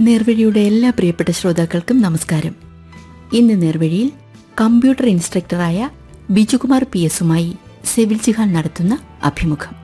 നേർവഴിയുടെ എല്ലാ പ്രിയപ്പെട്ട ശ്രോതാക്കൾക്കും നമസ്കാരം ഇന്ന് നേർവഴിയിൽ കമ്പ്യൂട്ടർ ഇൻസ്ട്രക്ടറായ ബിജുകുമാർ പി എസുമായി സെവിൽ ജിഹാൻ നടത്തുന്ന അഭിമുഖം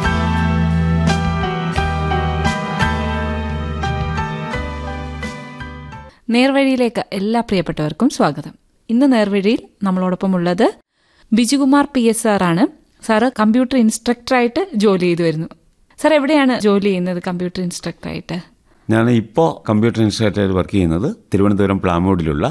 നേർവഴിയിലേക്ക് എല്ലാ പ്രിയപ്പെട്ടവർക്കും സ്വാഗതം ഇന്ന് നേർവഴിയിൽ നമ്മളോടൊപ്പം ഉള്ളത് ബിജുകുമാർ പി എസ് സാറാണ് സാറ് കമ്പ്യൂട്ടർ ഇൻസ്ട്രക്ടറായിട്ട് ജോലി ചെയ്തു വരുന്നു സാർ എവിടെയാണ് ജോലി ചെയ്യുന്നത് കമ്പ്യൂട്ടർ ഇൻസ്ട്രക്ടറായിട്ട് ഞാൻ ഇപ്പോൾ കമ്പ്യൂട്ടർ ഇൻസ്റ്റിറ്റ്യൂട്ടായിട്ട് വർക്ക് ചെയ്യുന്നത് തിരുവനന്തപുരം പ്ലാമോഡിലുള്ള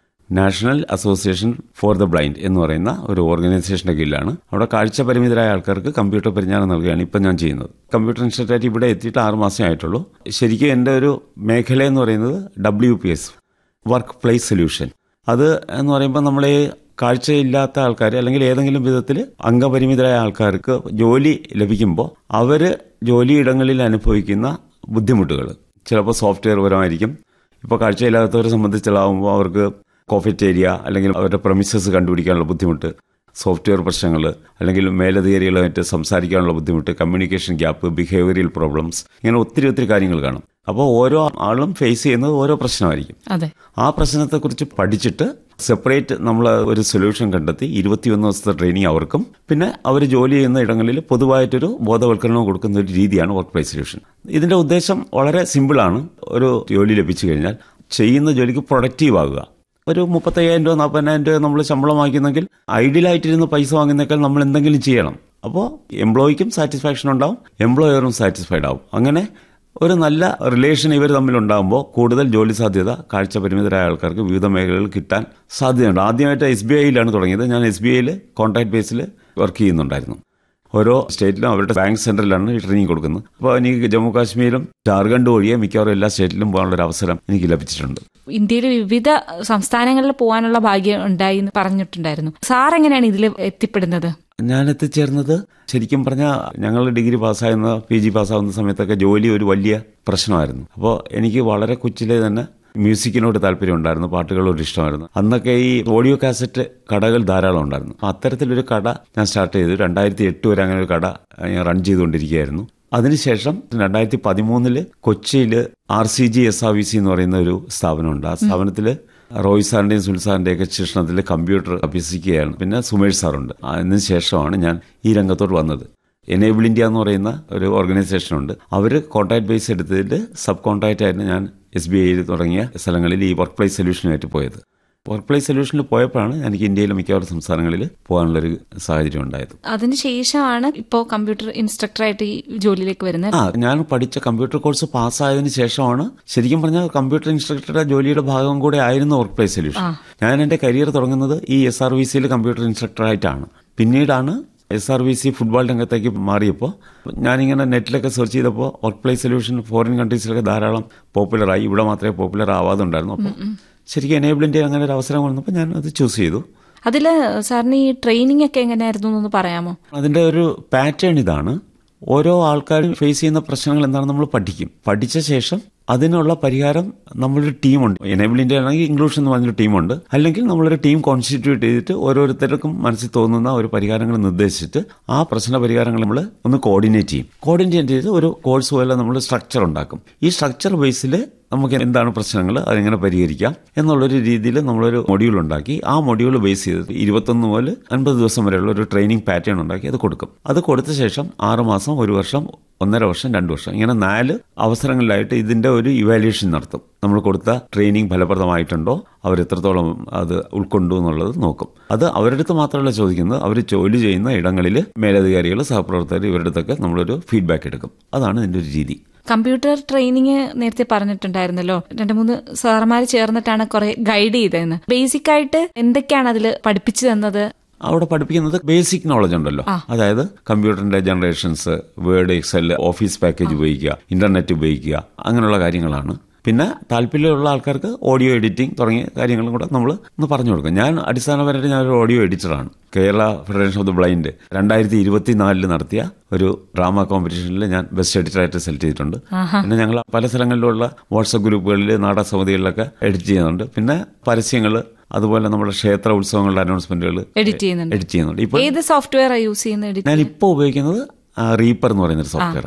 national association for the blind എന്ന് പറയുന്ന ഒരു ഓർഗനൈസേഷന്റെ കീഴിലാണ് അവിടെ കാഴ്ച പരിമിതരായ ആൾക്കാർക്ക് കമ്പ്യൂട്ടർ പരിജ്ഞാനം നൽകുകയാണ് ഇപ്പം ഞാൻ ചെയ്യുന്നത് കമ്പ്യൂട്ടർ ഇൻസ്റ്റിറ്റ്യൂട്ടായിട്ട് ഇവിടെ എത്തിയിട്ട് ആറ് മാസമേ ആയിട്ടുള്ളൂ ശരിക്കും എൻ്റെ ഒരു മേഖല എന്ന് പറയുന്നത് W P S workplace solution അത് എന്ന് പറയുമ്പോൾ നമ്മളെ കാഴ്ചയില്ലാത്ത ആൾക്കാർ അല്ലെങ്കിൽ ഏതെങ്കിലും വിധത്തിൽ അംഗപരിമിതരായ ആൾക്കാർക്ക് ജോലി ലഭിക്കുമ്പോൾ അവർ ജോലിയിടങ്ങളിൽ അനുഭവിക്കുന്ന ബുദ്ധിമുട്ടുകൾ ചിലപ്പോൾ സോഫ്റ്റ്വെയർ പരമായിരിക്കും ഇപ്പോൾ കാഴ്ചയില്ലാത്തവരെ സംബന്ധിച്ചുള്ളാകുമ്പോൾ അവർക്ക് കോഫറ്റേരിയ അല്ലെങ്കിൽ അവരുടെ പ്രമിസസ് കണ്ടുപിടിക്കാനുള്ള ബുദ്ധിമുട്ട് സോഫ്റ്റ്വെയർ പ്രശ്നങ്ങൾ അല്ലെങ്കിൽ മേലധികാരികളുമായിട്ട് സംസാരിക്കാനുള്ള ബുദ്ധിമുട്ട് കമ്മ്യൂണിക്കേഷൻ ഗ്യാപ്പ് ബിഹേവിയറൽ പ്രോബ്ലംസ് ഇങ്ങനെ ഒത്തിരി ഒത്തിരി കാര്യങ്ങൾ കാണും അപ്പോൾ ഓരോ ആളും ഫേസ് ചെയ്യുന്നത് ഓരോ പ്രശ്നമായിരിക്കും അതെ ആ പ്രശ്നത്തെക്കുറിച്ച് പഠിച്ചിട്ട് സെപ്പറേറ്റ് നമ്മൾ ഒരു സൊല്യൂഷൻ കണ്ടെത്തി ഇരുപത്തിയൊന്ന് ദിവസത്തെ ട്രെയിനിങ് അവർക്കും പിന്നെ അവർ ജോലി ചെയ്യുന്ന ഇടങ്ങളിൽ പൊതുവായിട്ടൊരു ബോധവൽക്കരണം കൊടുക്കുന്ന ഒരു രീതിയാണ് വർക്ക് പ്ലേസ് സൊല്യൂഷൻ ഇതിന്റെ ഉദ്ദേശം വളരെ സിമ്പിളാണ് ഒരു ജോലി ലഭിച്ചു കഴിഞ്ഞാൽ ചെയ്യുന്ന ജോലിക്ക് പ്രൊഡക്റ്റീവ് ആകുക ഒരു മുപ്പത്തയ്യായിരം രൂപ നാൽപ്പതിനായിരം രൂപ നമ്മൾ ശമ്പളം വാങ്ങിക്കുന്നെങ്കിൽ ഐഡിയലായിട്ടിരുന്ന് പൈസ വാങ്ങുന്നേക്കാൾ നമ്മൾ എന്തെങ്കിലും ചെയ്യണം അപ്പോൾ എംപ്ലോയിക്കും സാറ്റിസ്ഫാക്ഷൻ ഉണ്ടാവും എംപ്ലോയറും സാറ്റിസ്ഫൈഡ് ആവും അങ്ങനെ ഒരു നല്ല റിലേഷൻ ഇവർ തമ്മിലുണ്ടാകുമ്പോൾ കൂടുതൽ ജോലി സാധ്യത കാഴ്ച പരിമിതരായ ആൾക്കാർക്ക് വിവിധ മേഖലകളിൽ കിട്ടാൻ സാധ്യതയുണ്ട് ആദ്യമായിട്ട് എസ് ബി ഐയിലാണ് തുടങ്ങിയത് ഞാൻ എസ് ബി ഐയിൽ കോൺട്രാക്ട് ബേസിൽ വർക്ക് ചെയ്യുന്നുണ്ടായിരുന്നു ഓരോ സ്റ്റേറ്റിലും അവരുടെ ബാങ്ക് സെന്ററിലാണ് ഈ ട്രെയിനിങ് കൊടുക്കുന്നത് അപ്പോൾ എനിക്ക് ജമ്മു കാശ്മീരും ജാർഖണ്ഡ് ഒഴികെ മിക്കവാറും എല്ലാ സ്റ്റേറ്റിലും പോകാനുള്ള ഒരു അവസരം എനിക്ക് ലഭിച്ചിട്ടുണ്ട് ഇന്ത്യയിലെ വിവിധ സംസ്ഥാനങ്ങളിൽ പോകാനുള്ള ഭാഗ്യം ഉണ്ടായി എന്ന് പറഞ്ഞിട്ടുണ്ടായിരുന്നു സാർ എങ്ങനെയാണ് ഇതിൽ എത്തിപ്പെടുന്നത് ഞാൻ എത്തിച്ചേർന്നത് ശരിക്കും പറഞ്ഞാൽ ഞങ്ങൾ ഡിഗ്രി പാസ്സാകുന്ന പി ജി പാസ്സാകുന്ന സമയത്തൊക്കെ ജോലി ഒരു വലിയ പ്രശ്നമായിരുന്നു അപ്പോൾ എനിക്ക് വളരെ കൊച്ചിലെ തന്നെ മ്യൂസിക്കിനോട് താല്പര്യം ഉണ്ടായിരുന്നു പാട്ടുകളോട് ഇഷ്ടമായിരുന്നു അന്നൊക്കെ ഈ ഓഡിയോ കാസറ്റ് കടകൾ ധാരാളം ഉണ്ടായിരുന്നു അപ്പോൾ അത്തരത്തിലൊരു കട ഞാൻ സ്റ്റാർട്ട് ചെയ്തു രണ്ടായിരത്തി എട്ട് വരെ അങ്ങനെ ഒരു കട ഞാൻ റൺ ചെയ്തുകൊണ്ടിരിക്കുകയായിരുന്നു അതിനുശേഷം രണ്ടായിരത്തി പതിമൂന്നില് കൊച്ചിയിൽ R C G S R V C എന്ന് പറയുന്ന ഒരു സ്ഥാപനമുണ്ട് ആ സ്ഥാപനത്തിൽ റോയ് സാറിന്റെയും സുനിൽ സാറിന്റെയും ഒക്കെ ശിക്ഷണത്തിൽ കമ്പ്യൂട്ടർ അഭ്യസിക്കുകയാണ് പിന്നെ സുമേഷ് സാറുണ്ട് അതിന് ശേഷമാണ് ഞാൻ ഈ രംഗത്തോട്ട് വന്നത് എനേബിൾ ഇന്ത്യ എന്ന് പറയുന്ന ഒരു ഓർഗനൈസേഷൻ ഉണ്ട് അവർ കോൺട്രാക്ട് ബേസ് എടുത്തതിൽ സബ് കോൺട്രാക്റ്റ് ആയിരുന്നു ഞാൻ എസ് ബി ഐയിൽ തുടങ്ങിയ സ്ഥലങ്ങളിൽ ഈ വർക്ക് പ്ലേസ് സൊല്യൂഷനുമായിട്ട് പോയത് വർക്ക് പ്ലേസ് സൊല്യൂഷനിൽ പോയപ്പോഴാണ് എനിക്ക് ഇന്ത്യയിലെ മിക്കവാറും സംസ്ഥാനങ്ങളിൽ പോകാനുള്ളൊരു സാഹചര്യം ഉണ്ടായത് അതിനുശേഷമാണ് ഇപ്പോൾ കമ്പ്യൂട്ടർ ഇൻസ്ട്രക്ടറായിട്ട് ഈ ജോലിയിലേക്ക് വരുന്നത് ആ ഞാൻ പഠിച്ച കമ്പ്യൂട്ടർ കോഴ്സ് പാസ്സായതിനു ശേഷമാണ് ശരിക്കും പറഞ്ഞാൽ കമ്പ്യൂട്ടർ ഇൻസ്ട്രക്ടറുടെ ജോലിയുടെ ഭാഗം കൂടെ ആയിരുന്നു വർക്ക് പ്ലേസ് സൊല്യൂഷൻ ഞാൻ എന്റെ കരിയർ തുടങ്ങുന്നത് ഈ എസ് ആർ വി സിയിൽ കമ്പ്യൂട്ടർ ഇൻസ്ട്രക്ടറായിട്ടാണ് പിന്നീടാണ് S R V C football രംഗത്തേക്ക് മാറിയപ്പോൾ ഞാനിങ്ങനെ നെറ്റിലൊക്കെ സെർച്ച് ചെയ്തപ്പോൾ വർക്ക് പ്ലേസ് സൊല്യൂഷൻ ഫോറിൻ കൺട്രീസിലൊക്കെ ധാരാളം പോപ്പുലറായി ഇവിടെ മാത്രമേ പോപ്പുലർ ആവാതുണ്ടായിരുന്നു അപ്പോൾ ശരിക്കും എനേബിൾ ഇന്ത്യ അങ്ങനെ ഒരു അവസരം വന്നപ്പോൾ ഞാൻ അത് ചൂസ് ചെയ്തു അതിൽ സാറിന് ഈ ട്രെയിനിങ് ഒക്കെ എങ്ങനെയായിരുന്നു എന്നൊന്ന് പറയാമോ അതിന്റെ ഒരു പാറ്റേൺ ഇതാണ് ഓരോ ആൾക്കാരും ഫേസ് ചെയ്യുന്ന പ്രശ്നങ്ങൾ എന്താണെന്ന് നമ്മൾ പഠിക്കും പഠിച്ച ശേഷം അതിനുള്ള പരിഹാരം നമ്മളൊരു ടീമുണ്ട് എനേബിൾ ഇന്ത്യ ആണെങ്കിൽ ഇംഗ്ലീഷ് എന്ന് പറഞ്ഞൊരു ടീമുണ്ട് അല്ലെങ്കിൽ നമ്മളൊരു ടീം കോൺസ്റ്റിറ്റ്യൂട്ട് ചെയ്തിട്ട് ഓരോരുത്തർക്കും മനസ്സിൽ തോന്നുന്ന ഒരു പരിഹാരങ്ങൾ നിർദ്ദേശിച്ചിട്ട് ആ പ്രശ്ന പരിഹാരങ്ങൾ നമ്മൾ ഒന്ന് കോർഡിനേറ്റ് ചെയ്യും കോർഡിനേറ്റ് ചെയ്ത് ഒരു കോഴ്സ് പോലെ നമ്മൾ സ്ട്രക്ചർ ഉണ്ടാക്കും ഈ സ്ട്രക്ചർ ബേസിൽ നമുക്ക് എന്താണ് പ്രശ്നങ്ങൾ അതെങ്ങനെ പരിഹരിക്കാം എന്നുള്ളൊരു രീതിയിൽ നമ്മളൊരു മൊഡ്യൂൾ ഉണ്ടാക്കി ആ മൊഡ്യൂൾ ബേസ് ചെയ്ത് ഇരുപത്തൊന്ന് മുതൽ അൻപത് ദിവസം വരെയുള്ള ഒരു ട്രെയിനിങ് പാറ്റേൺ ഉണ്ടാക്കി അത് കൊടുക്കും അത് കൊടുത്ത ശേഷം ആറ് മാസം ഒരു വർഷം ഒന്നര വർഷം രണ്ട് വർഷം ഇങ്ങനെ നാല് അവസരങ്ങളിലായിട്ട് ഇതിന്റെ ഒരു ഇവാലുവേഷൻ നടത്തും നമ്മൾ കൊടുത്ത ട്രെയിനിങ് ഫലപ്രദമായിട്ടുണ്ടോ അവർ എത്രത്തോളം അത് ഉൾക്കൊണ്ടു എന്നുള്ളത് നോക്കും അത് അവരുടെ അടുത്ത് മാത്രമല്ല ചോദിക്കുന്നത് അവർ ജോലി ചെയ്യുന്ന ഇടങ്ങളിൽ മേലധികാരികൾ സഹപ്രവർത്തകർ ഇവരുടെ അടുത്തൊക്കെ നമ്മളൊരു ഫീഡ്ബാക്ക് എടുക്കും അതാണ് ഇതിന്റെ ഒരു രീതി കമ്പ്യൂട്ടർ ട്രെയിനിങ് നേരത്തെ പറഞ്ഞിട്ടുണ്ടായിരുന്നല്ലോ രണ്ട് മൂന്ന് സാറന്മാർ ചേർന്നിട്ടാണ് കുറെ ഗൈഡ് ചെയ്തതെന്ന് ബേസിക് ആയിട്ട് എന്തൊക്കെയാണ് അതിൽ പഠിപ്പിച്ചു തന്നത് അവിടെ പഠിപ്പിക്കുന്നത് ബേസിക് നോളജ് ഉണ്ടല്ലോ അതായത് കമ്പ്യൂട്ടറിന്റെ generations Word Excel Office package ഉപയോഗിക്കുക ഇന്റർനെറ്റ് ഉപയോഗിക്കുക അങ്ങനെയുള്ള കാര്യങ്ങളാണ് പിന്നെ താല്പര്യമുള്ള ആൾക്കാർക്ക് ഓഡിയോ എഡിറ്റിംഗ് തുടങ്ങിയ കാര്യങ്ങളും കൂടെ നമ്മൾ ഒന്ന് പറഞ്ഞു കൊടുക്കും ഞാൻ അടിസ്ഥാനപരമായിട്ട് ഞാനൊരു ഓഡിയോ എഡിറ്ററാണ് Kerala federation of the blind രണ്ടായിരത്തി ഇരുപത്തിനാലില് നടത്തിയ ഒരു ഡ്രാമ കോമ്പറ്റീഷനിൽ ഞാൻ ബെസ്റ്റ് എഡിറ്ററായിട്ട് സെലക്ട് ചെയ്തിട്ടുണ്ട് പിന്നെ ഞങ്ങൾ പല സ്ഥലങ്ങളിലുള്ള വാട്സപ്പ് ഗ്രൂപ്പുകളിൽ നാടക സമിതികളിലൊക്കെ എഡിറ്റ് ചെയ്യുന്നുണ്ട് പിന്നെ പരസ്യങ്ങൾ അതുപോലെ നമ്മുടെ ക്ഷേത്ര ഉത്സവങ്ങളുടെ അനൗൺസ്മെന്റുകൾ എഡിറ്റ് ചെയ്യുന്നുണ്ട് എഡിറ്റ് ചെയ്യുന്നുണ്ട് ഇപ്പോൾ ഏത് സോഫ്റ്റ്വെയർ യൂസ് ചെയ്യുന്ന എഡിറ്റ് ഞാൻ ഇപ്പോൾ ഉപയോഗിക്കുന്നത് റീപ്പർ എന്ന് പറയുന്ന ഒരു സോഫ്റ്റ്വെയർ ആണ്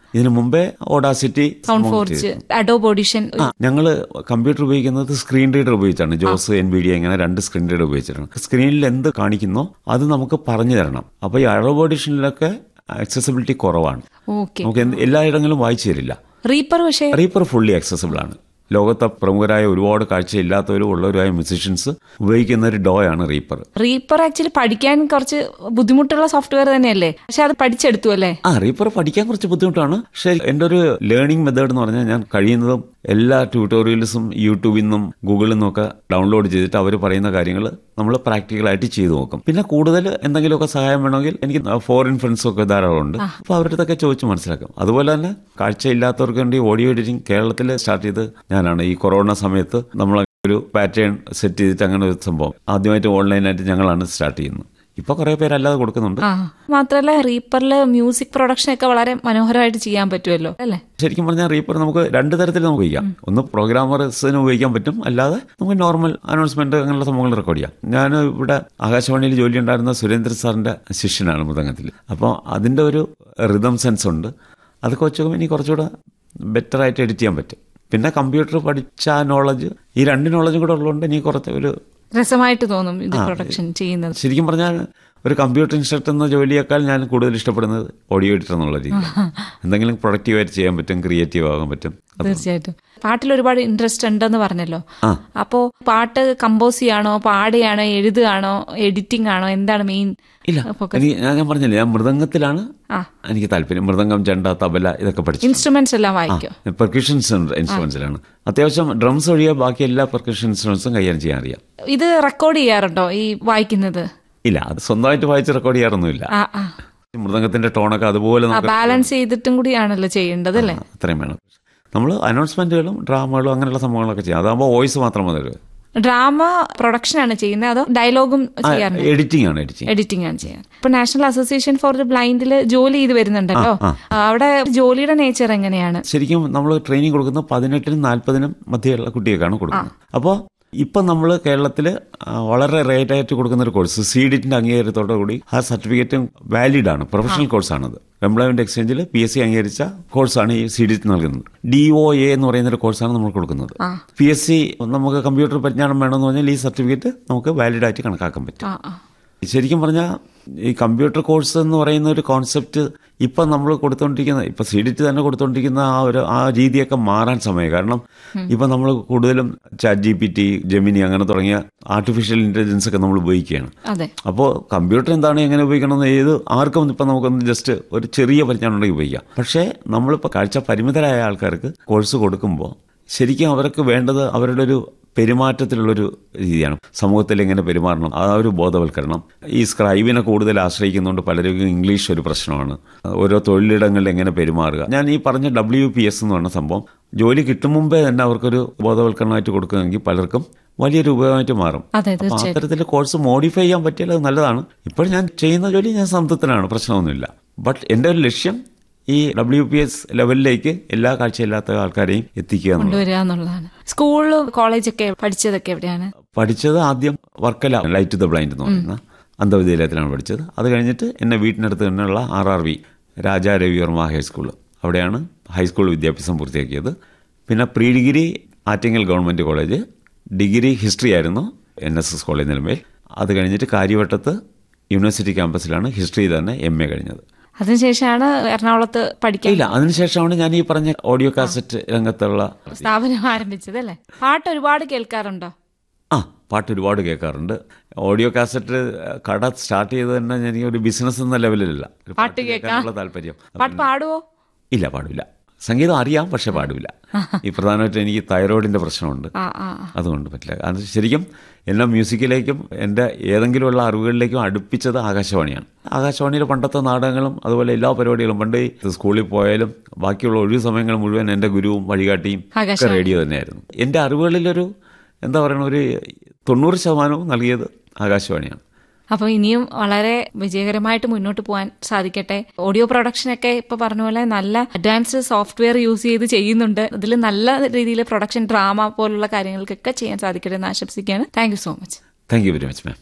ഇതിനു മുമ്പേ Audacity Sound Forge Adobe Audition ആ ഞങ്ങള് കമ്പ്യൂട്ടർ ഉപയോഗിക്കുന്നത് സ്ക്രീൻ റീഡർ ഉപയോഗിച്ചാണ് ജോസ് എൻ വി ഡി അങ്ങനെ രണ്ട് സ്ക്രീൻ റീഡർ ഉപയോഗിച്ചിട്ടാണ് സ്ക്രീനിൽ എന്ത് കാണിക്കുന്നോ അത് നമുക്ക് പറഞ്ഞു തരണം അപ്പൊ ഈ അറബ് ഓഡിഷനിലൊക്കെ ആക്സസിബിലിറ്റി കുറവാണ് ഓക്കെ നമുക്ക് എന്ത് എല്ലായിടങ്ങളിലും വായിച്ചു തരില്ല റീപ്പർ പക്ഷേ റീപ്പർ ഫുള്ളി ആക്സസിബിൾ ആണ് ലോകത്തെ പ്രമുഖരായ ഒരുപാട് കാഴ്ചയില്ലാത്തവരും ഉള്ളവരായ മ്യൂസിഷ്യൻസ് ഉപയോഗിക്കുന്ന ഒരു ഡോ ആണ് റീപ്പർ റീപ്പർ ആക്ച്വലി പഠിക്കാൻ കുറച്ച് ബുദ്ധിമുട്ടുള്ള സോഫ്റ്റ്വെയർ തന്നെയല്ലേ പക്ഷെ അത് പഠിച്ചെടുത്തു അല്ലേ ആ റീപ്പർ പഠിക്കാൻ കുറച്ച് ബുദ്ധിമുട്ടാണ് പക്ഷേ എൻ്റെ ഒരു ലേണിംഗ് മെത്തേഡ് എന്ന് പറഞ്ഞാൽ ഞാൻ കഴിയുന്നതും എല്ലാ ട്യൂട്ടോറിയൽസും യൂട്യൂബിൽ നിന്നും ഗൂഗിളിൽ നിന്നൊക്കെ ഡൗൺലോഡ് ചെയ്തിട്ട് അവർ പറയുന്ന കാര്യങ്ങൾ നമ്മൾ പ്രാക്ടിക്കലായിട്ട് ചെയ്തു നോക്കും പിന്നെ കൂടുതൽ എന്തെങ്കിലുമൊക്കെ സഹായം വേണമെങ്കിൽ എനിക്ക് ഫോറിൻ ഫ്രണ്ട്സും ഒക്കെ ധാരാളമുണ്ട് അപ്പോൾ അവരുടെ അടുത്തൊക്കെ ചോദിച്ച് മനസ്സിലാക്കും അതുപോലെ തന്നെ കാഴ്ചയില്ലാത്തവർക്ക് വേണ്ടി ഓഡിയോ എഡിറ്റിംഗ് കേരളത്തിൽ സ്റ്റാർട്ട് ചെയ്ത് ഞാനാണ് ഈ കൊറോണ സമയത്ത് നമ്മൾ ഒരു പാറ്റേൺ സെറ്റ് ചെയ്തിട്ട് അങ്ങനെ ഒരു സംഭവം ആദ്യമായിട്ട് ഓൺലൈനായിട്ട് ഞങ്ങളാണ് സ്റ്റാർട്ട് ചെയ്യുന്നത് ഇപ്പൊ കുറെ പേര് അല്ലാതെ കൊടുക്കുന്നുണ്ട് ആ മാത്രല്ല റീപ്പറിൽ മ്യൂസിക് പ്രൊഡക്ഷൻ ഒക്കെ വളരെ മനോഹരമായിട്ട് ചെയ്യാൻ പറ്റുമല്ലോ അല്ലേ ശരിക്കും പറഞ്ഞാൽ റീപ്പർ നമുക്ക് രണ്ട് തരത്തിൽ നമുക്ക് ചെയ്യാം ഒന്ന് പ്രോഗ്രാമേഴ്സിന് ഉപയോഗിക്കാൻ പറ്റും അല്ലാതെ നമുക്ക് നോർമൽ അനൗൺസ്മെന്റ് അങ്ങനെയുള്ള സംഭവങ്ങൾ റെക്കോർഡ് ചെയ്യാം ഞാൻ ഇവിടെ ആകാശവാണിയിൽ ജോലി ഉണ്ടായിരുന്ന സുരേന്ദ്ര സാറിന്റെ ശിഷ്യനാണ് മൃദംഗത്തിൽ അപ്പോൾ അതിന്റെ ഒരു റിതം സെൻസ് ഉണ്ട് അതൊക്കെ വെച്ച് നോക്കുമ്പോൾ ഇനി കുറച്ചുകൂടെ ബെറ്റർ ആയിട്ട് എഡിറ്റ് ചെയ്യാൻ പറ്റും പിന്നെ കമ്പ്യൂട്ടർ പഠിച്ച ആ നോളജ് ഈ രണ്ട് നോളജും കൂടെ ഉള്ളതുകൊണ്ട് ഇനി കുറച്ച് ഒരു രസമായിട്ട് തോന്നും ഇത് പ്രൊഡക്ഷൻ ചെയ്യുന്നത് ശരിക്കും പറഞ്ഞാൽ ഒരു കമ്പ്യൂട്ടർ ഇൻസ്ട്രക്ടർ എന്ന ജോലിയേക്കാൾ ഞാൻ കൂടുതൽ ഇഷ്ടപ്പെടുന്നത് ഓഡിയോ എഡിറ്റർ എന്നുള്ള രീതി എന്തെങ്കിലും പ്രൊഡക്റ്റീവായിട്ട് ചെയ്യാൻ പറ്റും ക്രിയേറ്റീവ് ആകാൻ പറ്റും തീർച്ചയായിട്ടും പാട്ടിൽ ഒരുപാട് ഇൻട്രസ്റ്റ് ഉണ്ടെന്ന് പറഞ്ഞല്ലോ ആ. അപ്പോ പാട്ട് കമ്പോസ് ചെയ്യാണോ പാടുകയാണോ എഴുതുകയാണോ എഡിറ്റിംഗ് ആണോ എന്താണ് മെയിൻ ഇല്ല എനിക്ക് ഞാൻ ഞാൻ പറഞ്ഞില്ലേ ഞാൻ മൃദംഗത്തിലാണ് ആ. എനിക്ക് താല്പര്യം മൃദംഗം ചെണ്ട തബല ഇതൊക്കെ പഠിച്ചു ഇൻസ്ട്രുമെന്റ്സ് എല്ലാം വായിക്കോ പെർക്യൂഷൻസ് ഇൻസ്ട്രുമെന്റ്സിലാണ് അത്യാവശ്യം ഡ്രംസ് ഒഴികെ ബാക്കി എല്ലാ പെർക്യൂഷൻ ഇൻസ്ട്രുമെന്റ്സും കൈകാര്യം ചെയ്യാൻ അറിയാം ഇത് റെക്കോർഡ് ചെയ്യാറുണ്ടോ ഈ വായിക്കുന്നത് ഇല്ല അത് സ്വന്തമായിട്ട് വായിച്ച് റെക്കോർഡ് ചെയ്യാറൊന്നുമില്ല ആ ആ മൃദംഗത്തിന്റെ ടോണൊക്കെ അതുപോലെ ആ നമുക്ക് ബാലൻസ് ചെയ്തിട്ടും കൂടിയാണല്ലോ ചെയ്യേണ്ടത് അല്ലേ ആ, അത്രയും വേണം നമ്മൾ അനൗൺസ്മെന്റുകളും ഡ്രാമകളും അങ്ങനെയുള്ള സംഭവങ്ങളൊക്കെ ചെയ്യാം അതാകുമ്പോൾ വോയിസ് മാത്രം മതി ഒരു ഡ്രാമ പ്രൊഡക്ഷൻ ആണ് ചെയ്യുന്നത് അതോ ഡയലോഗും ചെയ്യാറുണ്ട് എഡിറ്റിംഗ് ആണ് എഡിറ്റിംഗ് എഡിറ്റിംഗ് ആണ് ചെയ്യാൻ ഇപ്പൊ നാഷണൽ അസോസിയേഷൻ ഫോർ ദി ബ്ലൈൻഡിൽ ജോലി ചെയ്ത് വരുന്നുണ്ടല്ലോ ആ, അവിടെ ജോലിയുടെ നേച്ചർ എങ്ങനെയാണ് ശരിക്കും നമ്മൾ ട്രെയിനിങ് കൊടുക്കുന്നത് പതിനെട്ടിനും നാൽപ്പതിനും മധ്യയുള്ള കുട്ടികൾക്കാണ് കൊടുക്കുന്നത് അപ്പോൾ ഇപ്പം നമ്മൾ കേരളത്തിൽ വളരെ റേറ്റ് ആയിട്ട് കൊടുക്കുന്ന ഒരു കോഴ്സ് സി ഡിറ്റിന്റെ അംഗീകാരത്തോടു കൂടി ആ സർട്ടിഫിക്കറ്റും വാലിഡ് ആണ് പ്രൊഫഷണൽ കോഴ്സാണത് എംപ്ലോയ്മെന്റ് എക്സ്ചേഞ്ചിൽ പി എസ് സി അംഗീകരിച്ച കോഴ്സാണ് ഈ സി ഡിറ്റ് നൽകുന്നത് ഡി ഒ എ എന്ന് പറയുന്ന ഒരു കോഴ്സാണ് നമ്മൾ കൊടുക്കുന്നത് പി എസ് സി നമുക്ക് കമ്പ്യൂട്ടർ പരിജ്ഞാനം വേണമെന്ന് പറഞ്ഞാൽ ഈ സർട്ടിഫിക്കറ്റ് നമുക്ക് വാലിഡ് ആയിട്ട് കണക്കാക്കാൻ പറ്റും ആ ആ ശരിക്കും പറഞ്ഞാൽ ഈ കമ്പ്യൂട്ടർ കോഴ്സ് എന്ന് പറയുന്ന ഒരു കോൺസെപ്റ്റ് ഇപ്പം നമ്മൾ കൊടുത്തുകൊണ്ടിരിക്കുന്ന ഇപ്പം സി ഡി ടി തന്നെ കൊടുത്തുകൊണ്ടിരിക്കുന്ന ആ ഒരു ആ രീതിയൊക്കെ മാറാൻ സമയം കാരണം ഇപ്പം നമ്മൾ കൂടുതലും chat G P T Gemini അങ്ങനെ തുടങ്ങിയ ആർട്ടിഫിഷ്യൽ ഇന്റലിജൻസ് ഒക്കെ നമ്മൾ ഉപയോഗിക്കുകയാണ് അതെ അപ്പോൾ കമ്പ്യൂട്ടർ എന്താണ് എങ്ങനെ ഉപയോഗിക്കണമെന്ന് ഏത് ആർക്കും ഇപ്പം നമുക്കൊന്ന് ജസ്റ്റ് ഒരു ചെറിയ പരിജ്ഞാനം ഉണ്ടെങ്കിൽ ഉപയോഗിക്കാം പക്ഷേ നമ്മളിപ്പോൾ കാഴ്ച പരിമിതരായ ആൾക്കാർക്ക് കോഴ്സ് കൊടുക്കുമ്പോൾ ശരിക്കും അവർക്ക് വേണ്ടത് അവരുടെ ഒരു പെരുമാറ്റത്തിലുള്ളൊരു രീതിയാണ് സമൂഹത്തിൽ എങ്ങനെ പെരുമാറണം ആ ഒരു ബോധവൽക്കരണം ഈ സ്ക്രൈബിനെ കൂടുതൽ ആശ്രയിക്കുന്നതുകൊണ്ട് പലർക്കും ഇംഗ്ലീഷ് ഒരു പ്രശ്നമാണ് ഓരോ തൊഴിലിടങ്ങളിൽ എങ്ങനെ പെരുമാറുക ഞാൻ ഈ പറഞ്ഞ ഡബ്ല്യു പി എസ് എന്ന് പറഞ്ഞ സംഭവം ജോലി കിട്ടും മുമ്പേ തന്നെ അവർക്കൊരു ബോധവൽക്കരണമായിട്ട് കൊടുക്കുകയെങ്കിൽ പലർക്കും വലിയൊരു ഉപയോഗമായിട്ട് മാറും അതെ അപ്പൊ തീർച്ചയായിട്ടും അത്തരത്തിൽ കോഴ്സ് മോഡിഫൈ ചെയ്യാൻ പറ്റിയാൽ അത് നല്ലതാണ് ഇപ്പോൾ ഞാൻ ചെയ്യുന്ന ജോലി ഞാൻ സംതൃപ്തനാണ് പ്രശ്നമൊന്നുമില്ല ബട്ട് എൻ്റെ ഒരു ലക്ഷ്യം ഈ ഡബ്ല്യു പി എസ് ലെവലിലേക്ക് എല്ലാ കാഴ്ചയില്ലാത്ത ആൾക്കാരെയും എത്തിക്കുക എന്നുള്ളത് കൊണ്ടുവരിക എന്നുള്ളതാണ് സ്കൂള് കോളേജൊക്കെ പഠിച്ചതൊക്കെ എവിടെയാണ് പഠിച്ചത് ആദ്യം Varkala light to the blind എന്ന് പറയുന്ന അന്ധവിദ്യാലയത്തിലാണ് പഠിച്ചത് അത് കഴിഞ്ഞിട്ട് എന്നെ വീട്ടിനടുത്ത് തന്നെയുള്ള R R V Raja Ravivarma high school അവിടെയാണ് ഹൈസ്കൂൾ വിദ്യാഭ്യാസം പൂർത്തിയാക്കിയത് പിന്നെ pre degree Attingal government college degree history ആയിരുന്നു N S S college Nilamel അത് കഴിഞ്ഞിട്ട് കാര്യവട്ടത്ത് യൂണിവേഴ്സിറ്റി ക്യാമ്പസിലാണ് ഹിസ്റ്ററി തന്നെ എം എ കഴിഞ്ഞത് അതിനുശേഷമാണ് എറണാകുളത്ത് പഠിക്കാൻ ഇല്ല അതിനുശേഷമാണ് ഞാൻ ഈ പറഞ്ഞ ഓഡിയോ കാസറ്റ് രംഗത്തുള്ള സ്ഥാപനം ആരംഭിച്ചത് അല്ലേ പാട്ട് ഒരുപാട് കേൾക്കാറുണ്ടോ ആ പാട്ട് ഒരുപാട് കേൾക്കാറുണ്ട് ഓഡിയോ കാസറ്റ് കട സ്റ്റാർട്ട് ചെയ്ത് തന്നെ എനിക്ക് ഒരു ബിസിനസ് എന്ന ലെവലിലല്ല ഒരു പാട്ട് കേൾക്കാൻ? കേൾക്കാനുള്ള താല്പര്യം പാട്ട് പാടുവോ ഇല്ല പാടില്ല സംഗീതം അറിയാം പക്ഷെ പാടില്ല ഈ പ്രധാനമായിട്ടും എനിക്ക് തൈറോയിഡിന്റെ പ്രശ്നമുണ്ട് ആ ആ ആ. അതുകൊണ്ട് പറ്റില്ല അത് ശരിക്കും എന്നെ മ്യൂസിക്കിലേക്കും എൻ്റെ ഏതെങ്കിലുമുള്ള അറിവുകളിലേക്കും അടുപ്പിച്ചത് ആകാശവാണിയാണ് ആകാശവാണിയിലെ പണ്ടത്തെ നാടകങ്ങളും അതുപോലെ എല്ലാ പരിപാടികളും പണ്ട് ഈ സ്കൂളിൽ പോയാലും ബാക്കിയുള്ള ഒഴിവു സമയങ്ങൾ മുഴുവൻ എൻ്റെ ഗുരുവും വഴികാട്ടിയും ഒക്കെ ആകാശവാണി. റേഡിയോ തന്നെയായിരുന്നു എൻ്റെ അറിവുകളിലൊരു എന്താ പറയുക ഒരു തൊണ്ണൂറ് ശതമാനവും നൽകിയത് ആകാശവാണിയാണ് അപ്പൊ ഇനിയും വളരെ വിജയകരമായിട്ട് മുന്നോട്ട് പോകാൻ സാധിക്കട്ടെ ഓഡിയോ പ്രൊഡക്ഷൻ ഒക്കെ ഇപ്പൊ പറഞ്ഞ പോലെ നല്ല അഡ്വാൻസ്ഡ് സോഫ്റ്റ്വെയർ യൂസ് ചെയ്ത് ചെയ്യുന്നുണ്ട് ഇതിൽ നല്ല രീതിയിൽ പ്രൊഡക്ഷൻ ഡ്രാമ പോലുള്ള കാര്യങ്ങൾക്കൊക്കെ ചെയ്യാൻ സാധിക്കട്ടെ എന്ന് ആശംസിക്കുകയാണ് thank you so much thank you very much ma'am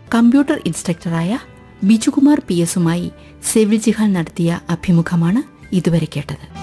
computer ഇൻസ്ട്രക്ടറായ ബിജുകുമാർ പി എസുമായി സെവിൽ ജിഹാൻ നടത്തിയ അഭിമുഖമാണ് ഇതുവരെ കേട്ടത്